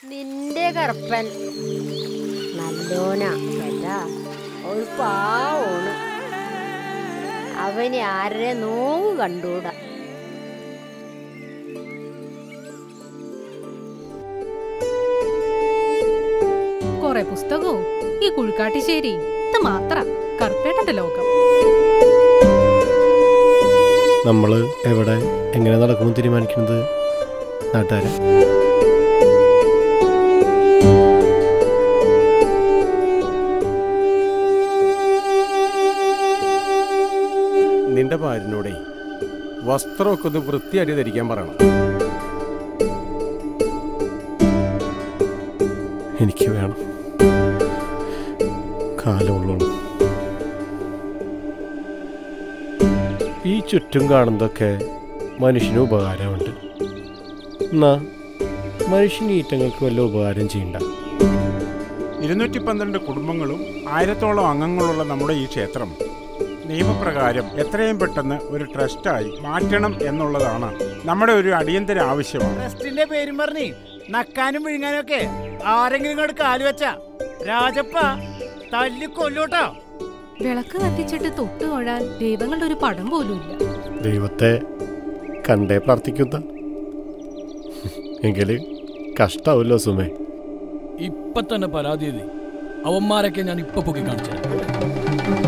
നിന്റെ കറുപ്പൻ നല്ലോനാ കേട്ടാ ഒരു പാവോണ് അവന് ആരുടെ നോവ് കണ്ടൂടാ കൊറേ പുസ്തകവും ഈ കുഴിക്കാട്ടിശ്ശേരി ഇത് മാത്ര കറുപ്പേട്ടന്റെ ലോകം നമ്മൾ എവിടെ എങ്ങനെ നടക്കണം തീരുമാനിക്കുന്നത് നാട്ടുകാരെ നിന്റെ ഭാര്യനോടേ വസ്ത്രമൊക്കെ ഒന്ന് വൃത്തിയായിട്ട് ധരിക്കാൻ പറയണം എനിക്ക് വേണം കാലമുള്ളൂ ഈ ചുറ്റും കാണുന്നതൊക്കെ മനുഷ്യന് ഉപകാരമുണ്ട് എന്നാ മനുഷ്യന് ഈറ്റങ്ങൾക്ക് വല്ല ഉപകാരം ചെയ്യണ്ട ഇരുന്നൂറ്റി പന്ത്രണ്ട് കുടുംബങ്ങളും ആയിരത്തോളം അംഗങ്ങളുള്ള നമ്മുടെ ഈ ക്ഷേത്രം നിയമപ്രകാരം എത്രയും പെട്ടെന്ന് ഒരു ട്രസ്റ്റായി മാറ്റണം എന്നുള്ളതാണ് നമ്മുടെ ഒരു അടിയന്തര ആവശ്യമാണ് ട്രസ്റ്റിന്റെ പേരും പറഞ്ഞ് നക്കാനും വിഴുങ്ങാനും ഒക്കെ ആരെങ്കിലും ഇങ്ങോട്ട് കാല് വെച്ച രാജപ്പ തല്ലി കൊല്ലൂട്ടോ വിളക്ക് കത്തിച്ചിട്ട് തൊട്ട് തൊഴാൻ ദൈവങ്ങളുടെ ഒരു പടം പോലും ഇല്ല ദൈവത്തെ കണ്ടേ പ്രാർത്ഥിക്കുന്ന എങ്കില് കഷ്ടാവല്ലോ സുമേ ഇപ്പൊ തന്നെ പരാതി എഴുതി അവന്മാരൊക്കെ ഞാൻ ഇപ്പൊ പൊക്കി കാണിച്ചു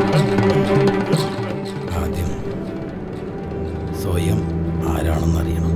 ആദ്യം സ്വയം ആരാണെന്നറിയണം